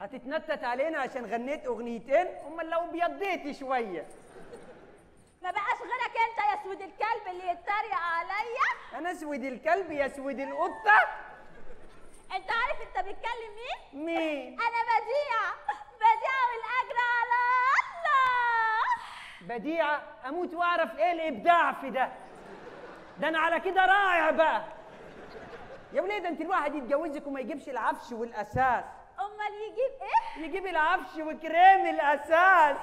هتتنطط علينا عشان غنيت اغنيتين امال لو بيضيتي شويه ما بقاش غيرك انت يا سود الكلب اللي يتريق عليا انا اسود الكلب يا اسود القطه انت عارف انت بتكلم مين مين انا بديعه بديعه والاجر على الله بديعه اموت واعرف ايه الابداع في ده ده انا على كده رائع بقى يا ولاد انت الواحد يتجوزك وما يجيبش العفش والاساس امال يجيب ايه يجيب العفش وكريم الاساس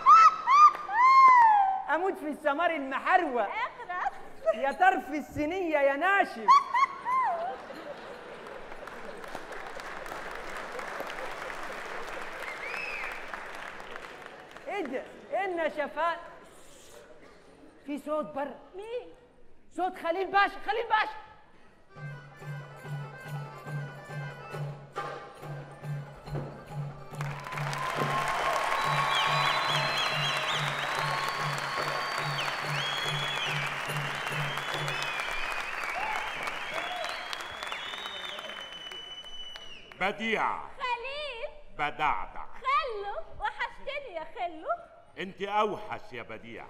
اموت في السمار المحروق اخرس يا طرف السنيه يا ناشف ايه ده ايه النشفات في صوت بره مين صوت خليل باشا خليل باشا بديعة خليل بدعدع خلو وحشتني يا خلو انت اوحش يا بديعة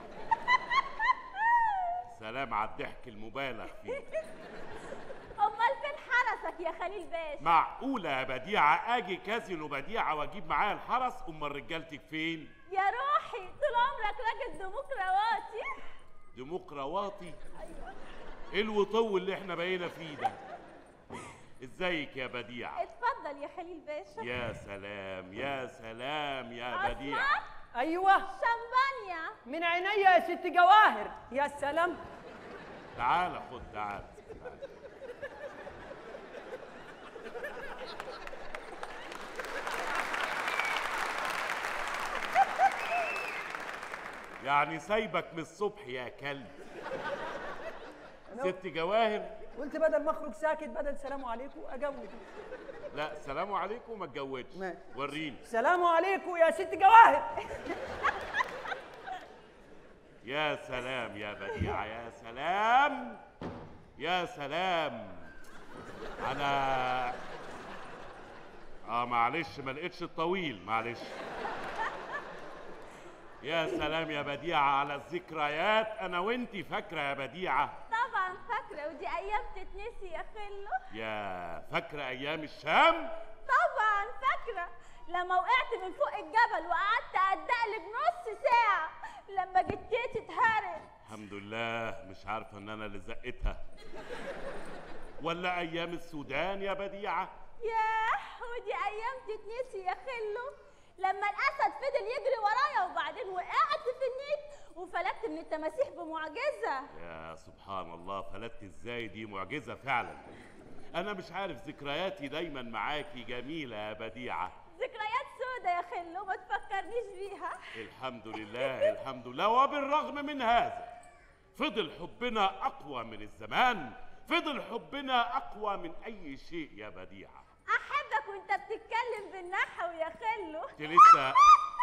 سلام على الضحك المبالغ فيه امال فين حرسك يا خليل باشا معقولة يا بديعة اجي كازينو بديعة واجيب معايا الحرس امال رجالتك فين يا روحي طول عمرك راجل ديمقراطي ديمقراطي ايه الوطو اللي احنا بقينا فيه ده ازيك يا بديعة اتفضل يا خليل باشا يا سلام يا سلام يا بديعة أسمع؟ ايوه شمبانيا من عينيا يا ست جواهر يا سلام تعال خد تعال يعني سايبك من الصبح يا كلب ست جواهر قلت بدل ما اخرج ساكت بدل سلام عليكم اجوز لا سلام عليكم ما اتجوزش ماشي. وريني سلام عليكم يا ست جواهر يا سلام يا بديعة يا سلام يا سلام أنا آه معلش ما لقيتش الطويل معلش يا سلام يا بديعة على الذكريات أنا وأنتي فاكرة يا بديعة طبعا فاكره ودي ايام تتنسي يا خلو يا فاكرة أيام الشام طبعا فاكره لما وقعت من فوق الجبل وقعدت اتدقلب نص ساعه لما جتيتي اتهرت الحمد لله مش عارفة إن أنا اللي زقتها ولا أيام السودان يا بديعة ياه ودي ايام تتنسي يا خلو لما الاسد فضل يجري ورايا وبعدين وقعت في النيل وفلتت من التماسيح بمعجزه يا سبحان الله فلتت ازاي دي معجزة فعلا أنا مش عارف ذكرياتي دايما معاكي جميلة يا بديعة ذكريات سودة يا خلو ما تفكرنيش بيها الحمد لله الحمد لله وبالرغم من هذا فضل حبنا أقوى من الزمان فضل حبنا أقوى من أي شيء يا بديعة احبك وانت بتتكلم بالنحو يا خلو أنت لسه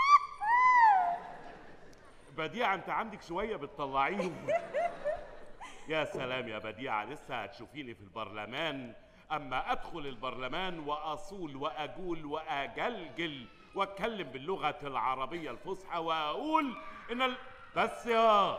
بديعة أنت عندك شوية بتطلعيهم يا سلام يا بديعة لسه هتشوفيني في البرلمان أما أدخل البرلمان وأصول وأجول وأجلجل وأتكلم باللغة العربية الفصحى وأقول إن ال... بس يا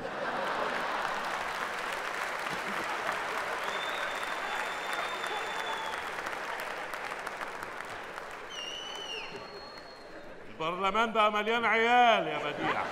البرلمان بقى مليان عيال يا بديعة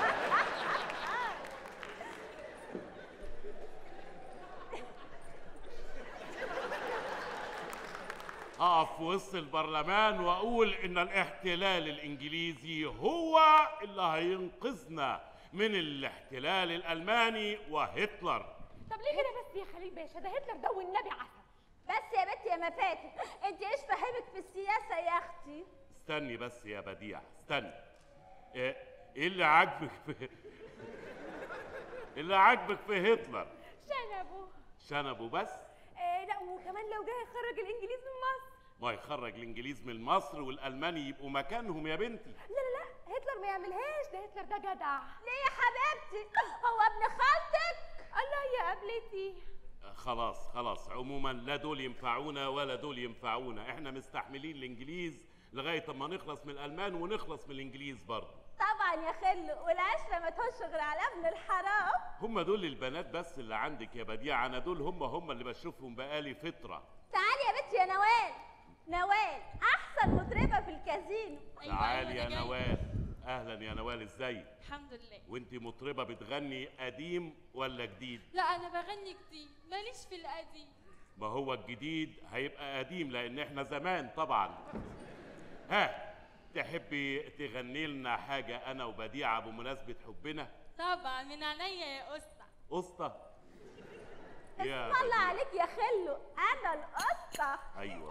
اقف في وسط البرلمان واقول ان الاحتلال الانجليزي هو اللي هينقذنا من الاحتلال الالماني وهتلر طب ليه كده بس يا خليل باشا ده هتلر ده والنبي عسل بس يا بنتي يا مفاتن انت ايش فاهمك في السياسه يا اختي استني بس يا بديع استني ايه إيه اللي عاجبك في إيه اللي عاجبك في هتلر شنبه شنبه بس آه لا وكمان لو جه يخرج الانجليز من مصر ما يخرج الانجليز من مصر والالماني يبقوا مكانهم يا بنتي لا لا لا هتلر ما يعملهاش ده هتلر ده جدع ليه يا حبيبتي هو ابن خالتك الله يا قبلتي خلاص خلاص عموما لا دول ينفعونا ولا دول ينفعونا احنا مستحملين الانجليز لغايه اما نخلص من الالمان ونخلص من الانجليز برضه طبعا يا خلو والعشره ما تهش غير على ابن الحرام هم دول البنات بس اللي عندك يا بديعه انا دول هم هم اللي بشوفهم بقالي فتره تعالي يا بنتي يا نوال نوال احسن مطربه في الكازينو تعالي يا أنا جاي. نوال اهلا يا نوال ازيك الحمد لله وانت مطربه بتغني قديم ولا جديد لا انا بغني جديد ماليش في القديم ما هو الجديد هيبقى قديم لان احنا زمان طبعا ها تحبي تغني لنا حاجه انا وبديعه بمناسبه حبنا طبعا من عينيا يا اسطى قسطه يا اسم الله بديعة. عليك يا خلو انا القصه ايوه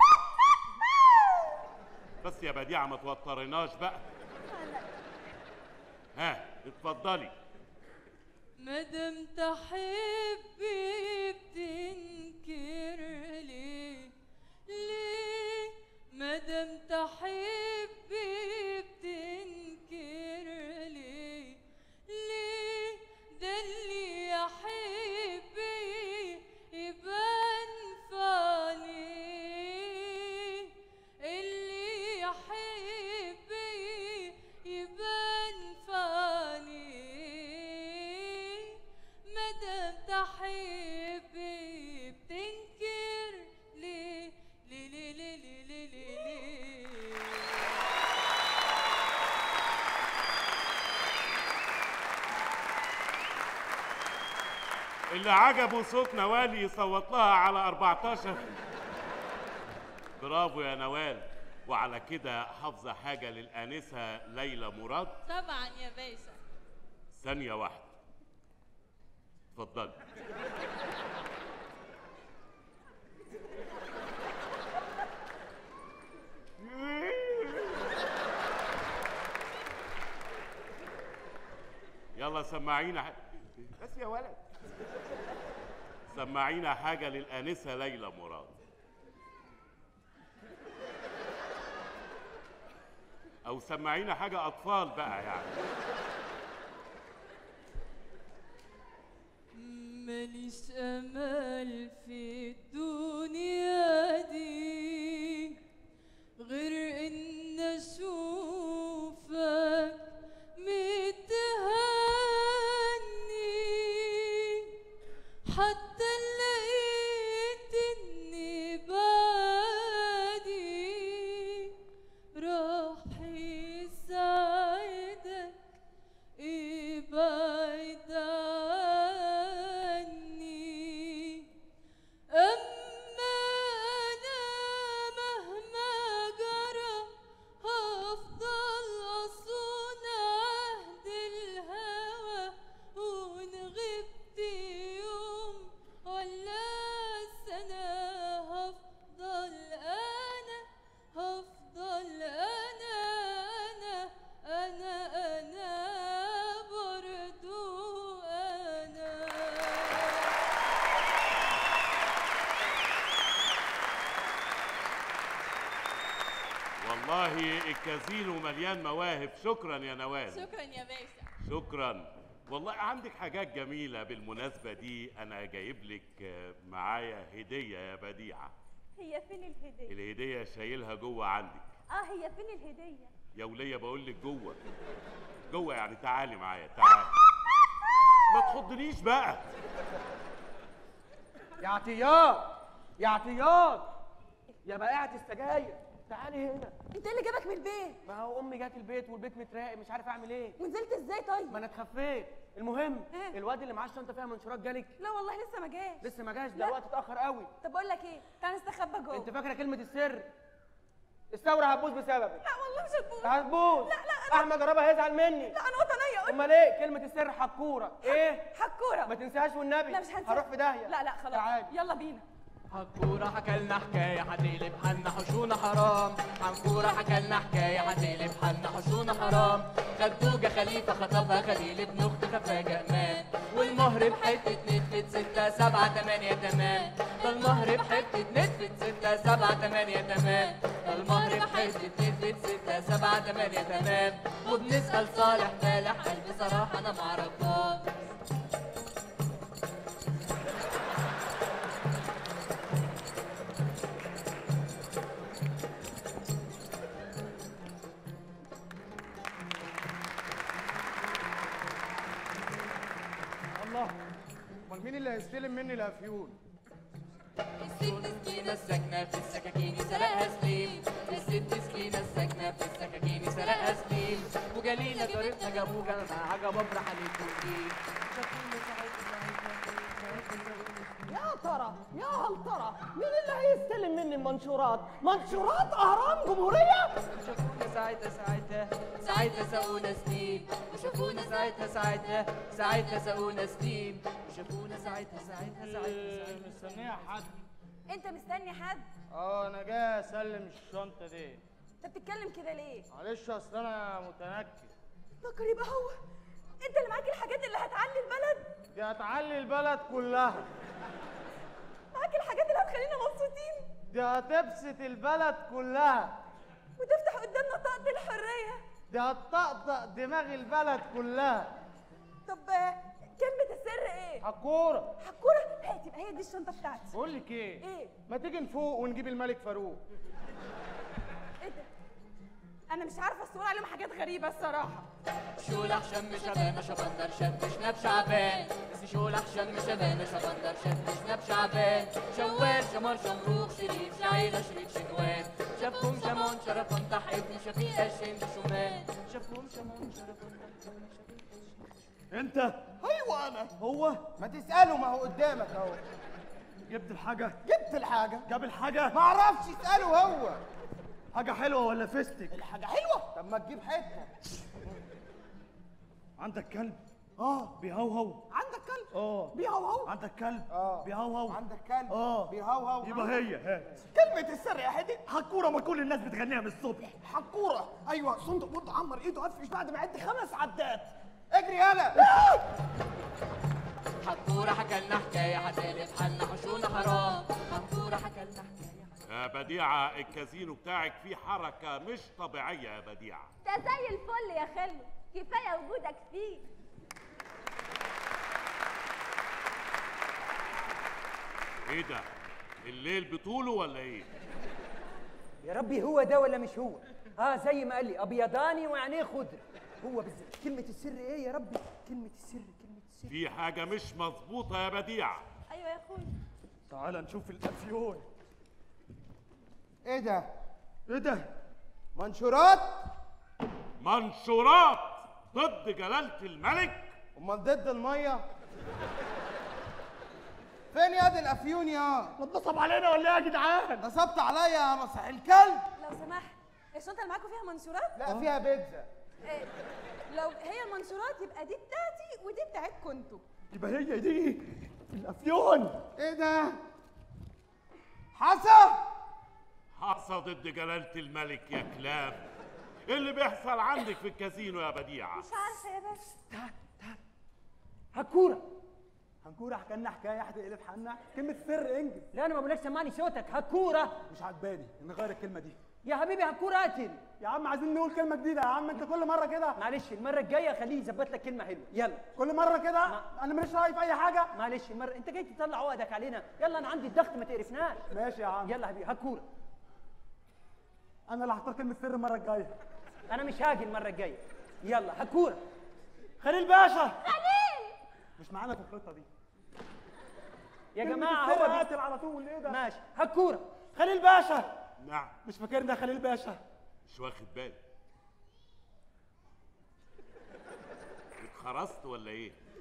بس يا بديعه ما توترناش بقى ها اتفضلي مادام تحبي بتنكر ليه ليه مادام تحبي بتنكر ليه ليه ده اللي يحبي يبان في عينيه اللي يحبي يبان في عينيه مادام تحبي بتنكر ليه ليه ليه ليه ليه ليه ليه ليه اللي عجبه صوت نوال يصوت لها على 14 برافو يا نوال وعلى كده حافظه حاجه للانسه ليلى مراد طبعا يا باشا ثانيه واحده اتفضلي يلا سمعينا ح... بس يا ولد سمعينا حاجة للآنسة ليلى مراد أو سمعينا حاجة أطفال بقى يعني ماليش امل في الدنيا دي غير ان اشوفك متهني حتى لقيت اني بعدي راح يساعدك ابعد عني أما أنا مهما جرى هفضل أصون عهد الهوى وإن غبت يوم ولا سنة هفضل أنا هفضل أنا أنا أنا أنا برضو أنا والله الكازينو مليان مواهب شكرا يا نوال شكرا يا باشا شكرا والله عندك حاجات جميلة بالمناسبة دي أنا جايب لك آه، معايا هدية يا بديعة هي فين الهديه الهدية شايلها جوه عندك اه هي فين الهديه يا ولية بقول لك جوه جوه يعني تعالي معايا تعالي ما تخضنيش بقى يا عطيات يا عطيات يا بائعة السجاير تعالي هنا انت ايه اللي جابك من البيت ما هو امي جات البيت والبيت متراقب مش عارف اعمل ايه ونزلت ازاي طيب ما انا اتخفيت المهم إيه؟ الواد اللي معاه الشنطه فيها منشورات جالك لا والله لسه ما جاش لسه ما جاش ده لا. الوقت اتاخر قوي طب اقول لك ايه تعال نستخبى جوه انت فاكره كلمه السر الثوره هتبوظ بسببك لا والله مش هتبوظ هتبوظ لا، لا، أنا- احمد جربها هيزعل مني لا انا وطنيه قول امال ايه كلمه السر حكوره ايه حكوره ما تنساهاش والنبي لا مش هنسى هروح في داهيه لا لا خلاص تعالي يلا بينا حنكورة حكالنا حكاية هتقلب حنا حشونا حرام حنكورة حكالنا حكاية هتقلب حنا حشونا حرام خدوجة خليفة خطبها خليل ابن أخت خفاجة أمان والمهر بحتة نتفت ستة سبعة تمانية تمام ده المهر بحتة نتفت ستة سبعة تمانية تمام ده المهر بحتة نتفت ستة سبعة تمانية تمام وبنسأل صالح فالح قال بصراحة أنا معرفهاش امال مين اللي هيستلم مني الافيون الست سكينة الساكنة في السكاكين سرقها سليم الست سكينة الساكنة في السكاكين سرقها سليم وجليلة جارتنا جابوها معاها جبابرة حنيتوكي يا ترى يا هل ترى مين اللي هيستلم مني المنشورات منشورات اهرام جمهوريه شافونا ساعتها ساعتها ساعتها سقونا سنين وشافونا ساعتها ساعتها ساعتها سقونا سنين وشافونا ساعتها ساعتها ساعتها مستنيه حد انت مستني حد اه انا جاي اسلم الشنطه دي انت بتتكلم كده ليه معلش اصل انا متنكد فكر يبقى هو انت اللي معاك الحاجات اللي هتعلي البلد دي هتعلي البلد كلها معاك الحاجات اللي هتخلينا مبسوطين دي هتبسط البلد كلها وتفتح قدامنا طاقة الحرية دي هتطقطق دماغ البلد كلها طب آه، كلمة السر ايه؟ حكوره حكورة هي تبقى هي دي الشنطة بتاعتي بقول لك ايه ايه؟ ما تيجي نفوق ونجيب الملك فاروق ايه ده؟ انا مش عارفة الصورة عليهم حاجات غريبة الصراحة شولح شم شبانة شبندر شد شناب شعبان بس شولح شم شبانة شبندر شد شناب شعبان شوال شمر شمروخ شريف شعيلة شريف شنوان شافهم شمون شرفون تحبني شفيقة شند شمان شافهم شمون شرفون تحبني شفيقة انت ايوه انا هو ما تساله ما هو قدامك اهو جبت الحاجه جبت الحاجه جاب الحاجه ما اعرفش اساله هو حاجه حلوه ولا فستك الحاجه حلوه طب ما تجيب حته عندك كلب اه بيهوهو عندك كلب اه بيهوهو عندك كلب اه بيهوهو عندك كلب اه بيهوهو يبقى هي هات كلمة السر يا حدي حكوره ما كل الناس بتغنيها من الصبح حكورة ايوه صندوق برضه عمر ايده قفش بعد ما عد خمس عدات اجري يالا حكورة حكالنا حكاية هتقلب حالنا حشونا حرام حكورة حكالنا حكاية يا بديعة الكازينو بتاعك فيه حركة مش طبيعية يا بديعة ده زي الفل يا خلو كفايه وجودك فيه ايه ده الليل بطوله ولا ايه يا ربي هو ده ولا مش هو اه زي ما قال لي ابيضاني وعينيه خضر هو بالظبط كلمه السر ايه يا ربي كلمه السر كلمه السر في حاجة مش مظبوطة يا بديعة ايوه يا اخويا تعال نشوف الافيون ايه ده ايه ده منشورات منشورات ضد جلالة الملك امال ضد الميه فين يا دي الافيون يا نصب علينا ولا ايه يا جدعان نصبت عليا يا مسح الكلب لو سمحت الشنطة اللي معاكم فيها منشورات؟ لا فيها بيتزا إيه، لو هي المنشورات يبقى دي بتاعتي ودي بتاعتكم انتوا يبقى هي دي الافيون ايه ده حسن حصى ضد جلالة الملك يا كلاب ايه اللي بيحصل عندك في الكازينو يا بديعة مش عارفه يا باشا هكوره هنكون حكى لنا حكايه هتقلب حالنا كلمه سر انجز لا انا ما بقولكش سمعني صوتك هكوره مش عجباني نغير الكلمه دي يا حبيبي هكوره قاتل يا عم عايزين نقول كلمه جديده يا عم انت كل مره كده معلش المره الجايه خليه يظبط لك كلمه حلوه يلا كل مره كده ما- انا ماليش راي في اي حاجه معلش المره انت جاي تطلع عقدك علينا يلا انا عندي الضغط ما تقرفناش ماشي يا عم يلا حبيبي هكوره انا اللي هختار كلمه سر المره الجايه انا مش هاجي المره الجايه يلا هكوره خليل باشا خليل مش معانا في الخطه دي يا كلمة جماعه السر هو بي- قاتل على طول ايه ده ماشي هكوره خليل باشا نعم مش فاكرنا خليل باشا مش واخد بالي اتخرست ولا ايه